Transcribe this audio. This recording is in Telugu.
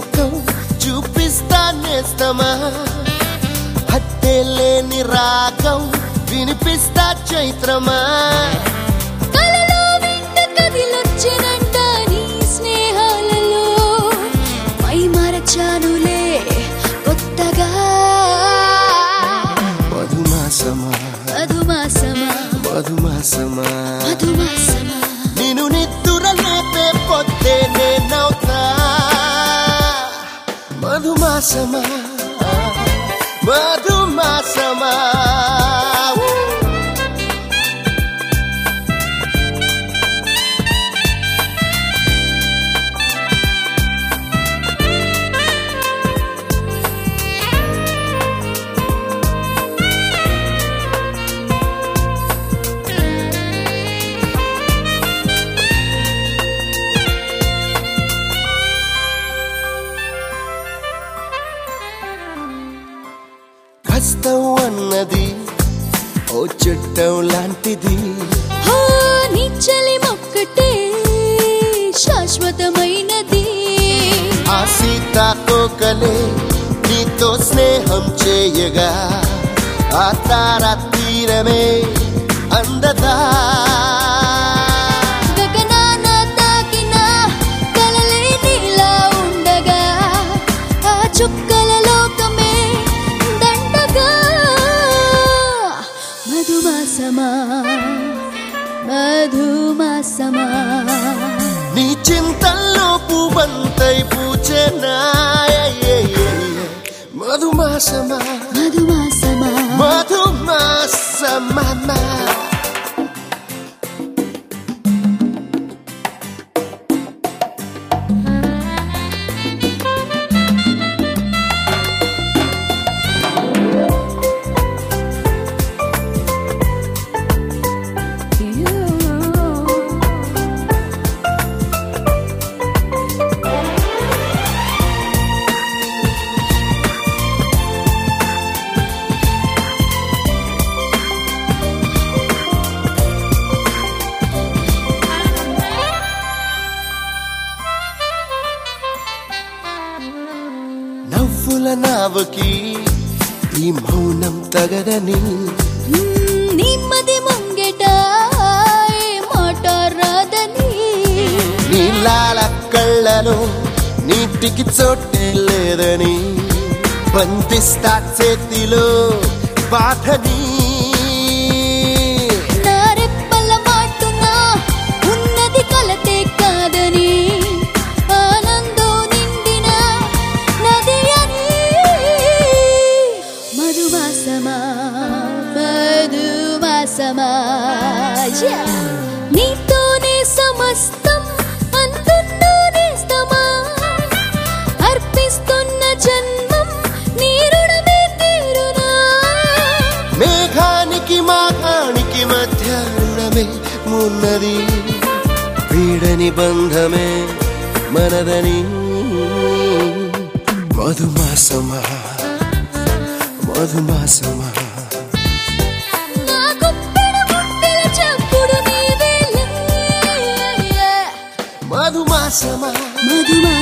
లోకం చూపిస్తా నేస్తమా హత్తే లేని రాగం వినిపిస్తా చైత్రమా కలలో వెంట కదిలొచ్చినంట నీ స్నేహాలలో పై మరచానులే కొత్తగా మధుమాసమా మధుమాసమా మధుమాసమా మధుమాసమా నేను నిద్దుర లేపే పొద్దే నేనవుతా మధుమాసమా మధుమాసమా హస్తం అన్నది ఓ చుట్టం లాంటిది హో నీ చలి మొక్కటే శాశ్వతమైనది ఆ సీతాకోకలే నీతో స్నేహం చేయగా ఆ తార తీరమే అందదా గగనాన తాకిన కలలే నీలా ఉండగా ఆ చుక్కల లోకమే దండగా మధుమాసమా మధుమాసమా నీ చింతల్లో పువ్వంతై పూచెనా మధుమాసమా మధుమాసమా మధుమాసమా నవ్వుల నావకి ఈ మౌనం తగదని నీ మది ముంగెట ఏ మాట రాదని నీలాల కళ్ళలో నీటికి చోటే లేదని బంధిస్తా చేతిలో బాధని నా రెప్పల మాటున ఉన్నది కలతే కాదని ఆనందం నిండిన నది అని మధుమాసమా మధుమాసమా Yeah. నీతోనే సమస్తం అందుతోనే సమా అర్పిస్తున్న జన్మం నీ రుణమే తీరునా మేఘానికి మాఘానికి మధ్య రుణమే మున్నది వీడని బంధమే మనదని మధుమాసమా మధుమాసమా నా గుప్పెడ గుండెల చప్పుడు నీవేలే మధుమాసమా మధుమాసమా